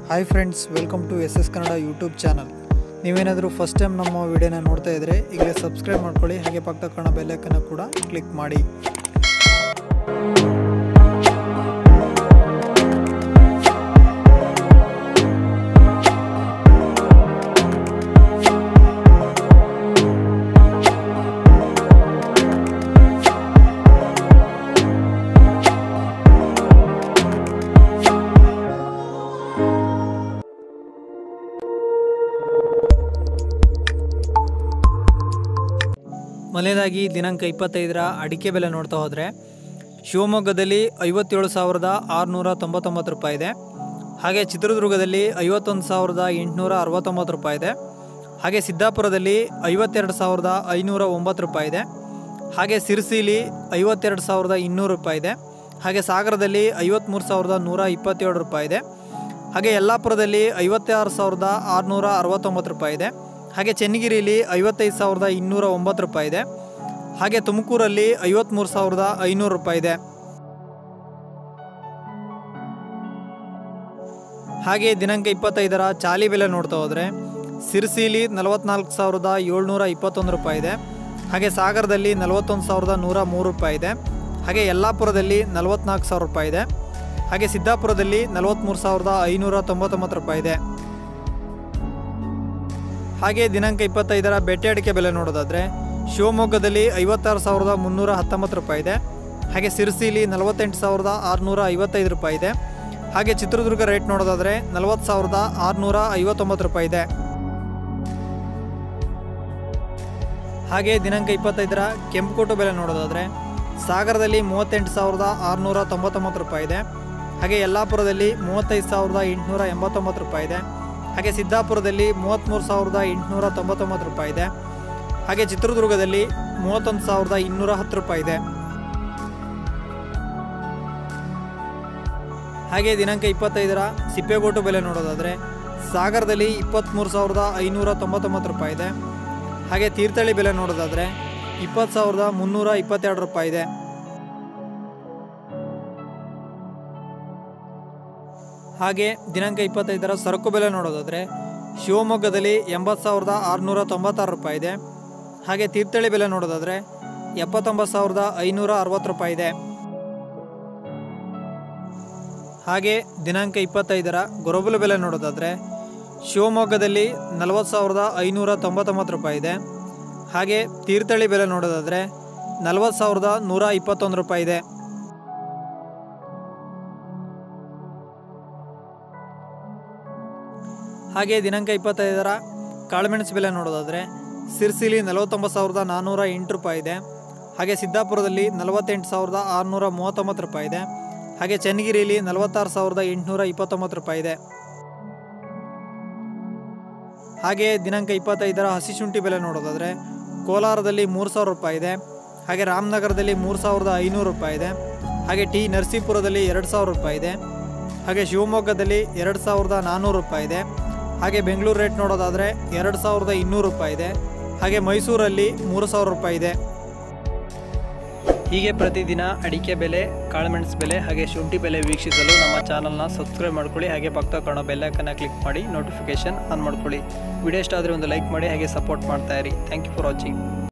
hi friends welcome to S S Kannada YouTube channel ನೀವೇನಾದರೂ first time ನಮ್ಮ ವಿಡಿಯೋನ ನೋಡ್ತಾ ಇದ್ದರೆ ಈಗಲೇ ಸಬ್ಸ್ಕ್ರೈಬ್ ಮಾಡ್ಕೊಳ್ಳಿ ಹಾಗೆ ಪಕ್ಕದ ಕಾಣೋ ಬೆಲ್ಲೈಕನ್ನು ಕೂಡ ಕ್ಲಿಕ್ ಮಾಡಿ ಮೊದಲನೇದಾಗಿ ದಿನಾಂಕ ಇಪ್ಪತ್ತೈದರ ಅಡಿಕೆ ಬೆಲೆ ನೋಡ್ತಾ ಹೋದರೆ ಶಿವಮೊಗ್ಗದಲ್ಲಿ ಐವತ್ತೇಳು ಸಾವಿರದ ಆರುನೂರ ತೊಂಬತ್ತೊಂಬತ್ತು ರೂಪಾಯಿ ಇದೆ ಹಾಗೆ ಚಿತ್ರದುರ್ಗದಲ್ಲಿ ಐವತ್ತೊಂದು ಸಾವಿರದ ಎಂಟುನೂರ ಅರವತ್ತೊಂಬತ್ತು ರೂಪಾಯಿ ಇದೆ ಹಾಗೆ ಸಿದ್ದಾಪುರದಲ್ಲಿ ಐವತ್ತೆರಡು ಸಾವಿರದ ಐನೂರ ಒಂಬತ್ತು ರೂಪಾಯಿ ಇದೆ ಹಾಗೆ ಸಿರ್ಸಿಲಿ ಐವತ್ತೆರಡು ಸಾವಿರದ ಇನ್ನೂರು ರೂಪಾಯಿ ಇದೆ ಹಾಗೆ ಸಾಗರದಲ್ಲಿ ಐವತ್ತ್ಮೂರು ಸಾವಿರದ ನೂರ ಇಪ್ಪತ್ತೇಳು ರೂಪಾಯಿ ಇದೆ ಹಾಗೆ ಯಲ್ಲಾಪುರದಲ್ಲಿ ಐವತ್ತಾರು ಸಾವಿರದ ಆರುನೂರ ಅರವತ್ತೊಂಬತ್ತು ರೂಪಾಯಿ ಇದೆ ಹಾಗೆ ಚೆನ್ನಗಿರಿಲಿ ಐವತ್ತೈದು ಸಾವಿರದ ಇನ್ನೂರ ಒಂಬತ್ತು ರೂಪಾಯಿ ಇದೆ ಹಾಗೆ ತುಮಕೂರಲ್ಲಿ ಐವತ್ತ್ಮೂರು ಸಾವಿರದ ಐನೂರು ರೂಪಾಯಿ ಇದೆ ಹಾಗೆ ದಿನಾಂಕ ಇಪ್ಪತ್ತೈದರ ಚಾಲಿ ಬೆಲೆ ನೋಡ್ತಾ ಹೋದರೆ ಸಿರ್ಸಿಲಿ ನಲವತ್ನಾಲ್ಕು ಸಾವಿರದ ಏಳ್ನೂರ ಇಪ್ಪತ್ತೊಂದು ರೂಪಾಯಿ ಇದೆ ಹಾಗೆ ಸಾಗರದಲ್ಲಿ ನಲವತ್ತೊಂದು ಸಾವಿರದ ನೂರ ಮೂರು ರೂಪಾಯಿ ಇದೆ ಹಾಗೆ ಯಲ್ಲಾಪುರದಲ್ಲಿ ನಲವತ್ನಾಲ್ಕು ಸಾವಿರ ರೂಪಾಯಿ ಇದೆ ಹಾಗೆ ಸಿದ್ದಾಪುರದಲ್ಲಿ ನಲವತ್ತ್ಮೂರು ಸಾವಿರದ ಐನೂರ ತೊಂಬತ್ತೊಂಬತ್ತು ರೂಪಾಯಿ ಇದೆ ಹಾಗೆ ದಿನಾಂಕ ಇಪ್ಪತ್ತೈದರ ಬೆಟ್ಟೆ ಅಡಿಕೆ ಬೆಲೆ ನೋಡೋದಾದರೆ ಶಿವಮೊಗ್ಗದಲ್ಲಿ ಐವತ್ತಾರು ಸಾವಿರದ ಮುನ್ನೂರ ಹತ್ತೊಂಬತ್ತು ರೂಪಾಯಿ ಇದೆ ಹಾಗೆ ಸಿರ್ಸಿಲಿ ನಲವತ್ತೆಂಟು ಸಾವಿರದ ಆರುನೂರ ಐವತ್ತೈದು ರೂಪಾಯಿ ಇದೆ ಹಾಗೆ ಚಿತ್ರದುರ್ಗ ರೇಟ್ ನೋಡೋದಾದರೆ ನಲವತ್ತು ಸಾವಿರದ ಆರುನೂರ ಐವತ್ತೊಂಬತ್ತು ರೂಪಾಯಿ ಇದೆ ಹಾಗೆ ದಿನಾಂಕ ಇಪ್ಪತ್ತೈದರ ಕೆಂಪುಕೋಟು ಬೆಲೆ ನೋಡೋದಾದರೆ ಸಾಗರದಲ್ಲಿ ಮೂವತ್ತೆಂಟು ಸಾವಿರದ ಆರುನೂರ ತೊಂಬತ್ತೊಂಬತ್ತು ರೂಪಾಯಿ ಇದೆ ಹಾಗೆ ಯಲ್ಲಾಪುರದಲ್ಲಿ ಮೂವತ್ತೈದು ಸಾವಿರದ ಎಂಟುನೂರ ಎಂಬತ್ತೊಂಬತ್ತು ರೂಪಾಯಿ ಇದೆ ಹಾಗೆ ಸಿದ್ದಾಪುರದಲ್ಲಿ ಮೂವತ್ತ್ಮೂರು ಸಾವಿರದ ಎಂಟುನೂರ ತೊಂಬತ್ತೊಂಬತ್ತು ರೂಪಾಯಿ ಇದೆ ಹಾಗೆ ಚಿತ್ರದುರ್ಗದಲ್ಲಿ ಮೂವತ್ತೊಂದು ಸಾವಿರದ ಇನ್ನೂರ ಹತ್ತು ರೂಪಾಯಿ ಇದೆ ಹಾಗೆ ದಿನಾಂಕ ಇಪ್ಪತ್ತೈದರ ಸಿಪ್ಪೆಗೋಟು ಬೆಲೆ ನೋಡೋದಾದರೆ ಸಾಗರದಲ್ಲಿ ಇಪ್ಪತ್ತ್ಮೂರು ಸಾವಿರದ ಐನೂರ ತೊಂಬತ್ತೊಂಬತ್ತು ರೂಪಾಯಿ ಇದೆ ಹಾಗೆ ತೀರ್ಥಹಳ್ಳಿ ಬೆಲೆ ನೋಡೋದಾದರೆ ಇಪ್ಪತ್ತು ಸಾವಿರದ ಮುನ್ನೂರ ಇಪ್ಪತ್ತೆರಡು ರೂಪಾಯಿ ಇದೆ ಹಾಗೆ ದಿನಾಂಕ ಇಪ್ಪತ್ತೈದರ ಸರಕು ಬೆಲೆ ನೋಡೋದಾದರೆ ಶಿವಮೊಗ್ಗದಲ್ಲಿ ಎಂಬತ್ತು ಸಾವಿರದ ಆರುನೂರ ತೊಂಬತ್ತಾರು ರೂಪಾಯಿ ಇದೆ ಹಾಗೆ ತೀರ್ಥಹಳ್ಳಿ ಬೆಲೆ ನೋಡೋದಾದರೆ ಎಪ್ಪತ್ತೊಂಬತ್ತು ಸಾವಿರದ ಐನೂರ ಅರವತ್ತು ರೂಪಾಯಿ ಇದೆ ಹಾಗೆ ದಿನಾಂಕ ಇಪ್ಪತ್ತೈದರ ಗೊರಬಲು ಬೆಲೆ ನೋಡೋದಾದರೆ ಶಿವಮೊಗ್ಗದಲ್ಲಿ ನಲವತ್ತು ಸಾವಿರದ ಐನೂರ ತೊಂಬತ್ತೊಂಬತ್ತು ರೂಪಾಯಿ ಇದೆ ಹಾಗೆ ತೀರ್ಥಹಳ್ಳಿ ಬೆಲೆ ನೋಡೋದಾದರೆ ನಲವತ್ತು ಸಾವಿರದ ನೂರ ಇಪ್ಪತ್ತೊಂದು ರೂಪಾಯಿ ಇದೆ ಹಾಗೆ ದಿನಾಂಕ ಇಪ್ಪತ್ತೈದರ ಕಾಳುಮೆಣಸು ಬೆಲೆ ನೋಡೋದಾದರೆ ಸಿರ್ಸಿಲಿ ನಲವತ್ತೊಂಬತ್ತು ಸಾವಿರದ ನಾನ್ನೂರ ಎಂಟು ರೂಪಾಯಿ ಇದೆ ಹಾಗೆ ಸಿದ್ದಾಪುರದಲ್ಲಿ ನಲವತ್ತೆಂಟು ಸಾವಿರದ ಆರುನೂರ ಮೂವತ್ತೊಂಬತ್ತು ರೂಪಾಯಿ ಇದೆ ಹಾಗೆ ಚನ್ನಗಿರಿಯಲ್ಲಿ ನಲವತ್ತಾರು ಸಾವಿರದ ಎಂಟುನೂರ ಇಪ್ಪತ್ತೊಂಬತ್ತು ರೂಪಾಯಿ ಇದೆ ಹಾಗೆ ದಿನಾಂಕ ಇಪ್ಪತ್ತೈದರ ಹಸಿ ಶುಂಠಿ ಬೆಲೆ ನೋಡೋದಾದರೆ ಕೋಲಾರದಲ್ಲಿ ಮೂರು ಸಾವಿರ ರೂಪಾಯಿ ಇದೆ ಹಾಗೆ ರಾಮನಗರದಲ್ಲಿ ಮೂರು ಸಾವಿರದ ಐನೂರು ರೂಪಾಯಿ ಇದೆ ಹಾಗೆ ಟಿ ನರಸೀಪುರದಲ್ಲಿ ಎರಡು ಸಾವಿರ ರೂಪಾಯಿ ಇದೆ ಹಾಗೆ ಶಿವಮೊಗ್ಗದಲ್ಲಿ ಎರಡು ಸಾವಿರದ ನಾನ್ನೂರು ರೂಪಾಯಿ ಇದೆ ಹಾಗೆ ಬೆಂಗಳೂರು ರೇಟ್ ನೋಡೋದಾದರೆ ಎರಡು ಸಾವಿರದ ಇನ್ನೂರು ರೂಪಾಯಿ ಇದೆ ಹಾಗೆ ಮೈಸೂರಲ್ಲಿ ಮೂರು ಸಾವಿರ ರೂಪಾಯಿ ಇದೆ ಹೀಗೆ ಪ್ರತಿದಿನ ಅಡಿಕೆ ಬೆಲೆ ಕಾಳುಮೆಣಸು ಬೆಲೆ ಹಾಗೆ ಶುಂಠಿ ಬೆಲೆ ವೀಕ್ಷಿಸಲು ನಮ್ಮ ಚಾನಲ್ನ ಸಬ್ಸ್ಕ್ರೈಬ್ ಮಾಡ್ಕೊಳ್ಳಿ ಹಾಗೆ ಪಕ್ಕ ಕಾಣೋ ಬೆಲ್ಲೈಕನ್ನು ಕ್ಲಿಕ್ ಮಾಡಿ ನೋಟಿಫಿಕೇಶನ್ ಆನ್ ಮಾಡ್ಕೊಳ್ಳಿ ವಿಡಿಯೋ ಇಷ್ಟ ಆದರೆ ಒಂದು ಲೈಕ್ ಮಾಡಿ ಹಾಗೆ ಸಪೋರ್ಟ್ ಮಾಡ್ತಾ ಇರಿ ಥ್ಯಾಂಕ್ ಯು ಫಾರ್ ವಾಚಿಂಗ್